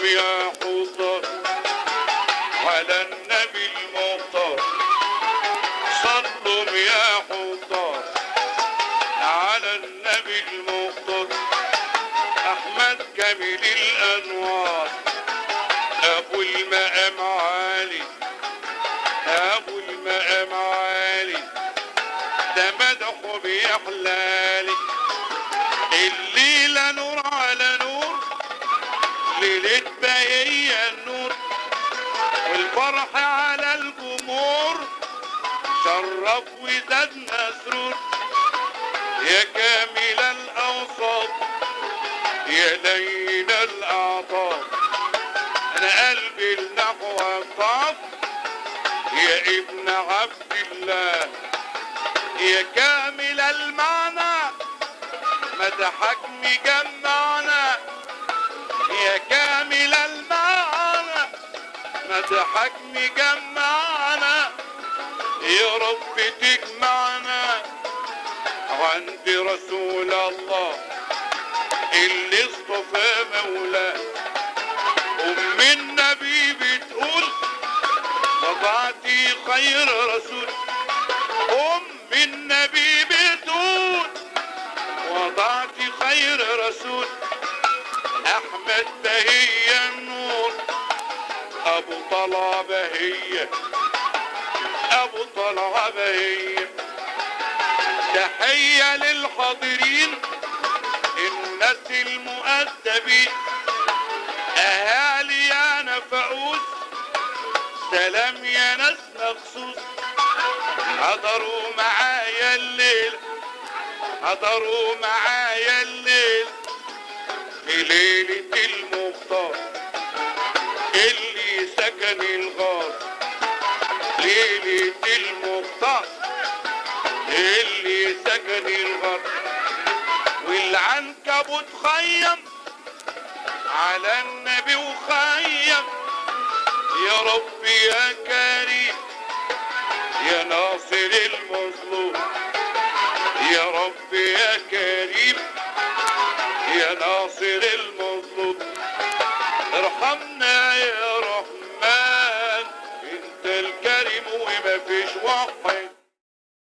يا حضار على النبي المختار صلوا يا حضار على النبي المختار احمد كامل الانوار ابو المقام عالي ابو المقام عالي ده مدحه بيحلالي الليلة نور على نور ليلة بهية النور والفرح على الجمهور شرف وزادنا سرور يا كامل الأوصاف يا لين الأعطاف أنا قلبي النحو طاف يا ابن عبد الله يا كامل المعنى مدحك مجمعنا يا كامل المعنى مدحك مجمعنا يا رب تجمعنا عند رسول الله اللي اصطفى مولاه ام النبي بتقول وضعتي خير رسول ام النبي بتقول وضعت خير رسول احمد بهية النور ابو طلع بهية ابو طلع بهية تحية للحاضرين الناس المؤدبين اهالي يا نفعوس سلام يا ناس مخصوص حضروا معايا الليل حضروا معايا الليل في ليلة المختار اللي سكن الغار ليلة المختار اللي سكن الغار والعنكبوت خيم على النبي وخيم يا رب يا كريم يا ناصر المظلوم يا رب يا كريم يا ناصر المظلوم ارحمنا يا رحمن انت الكريم وما فيش واحد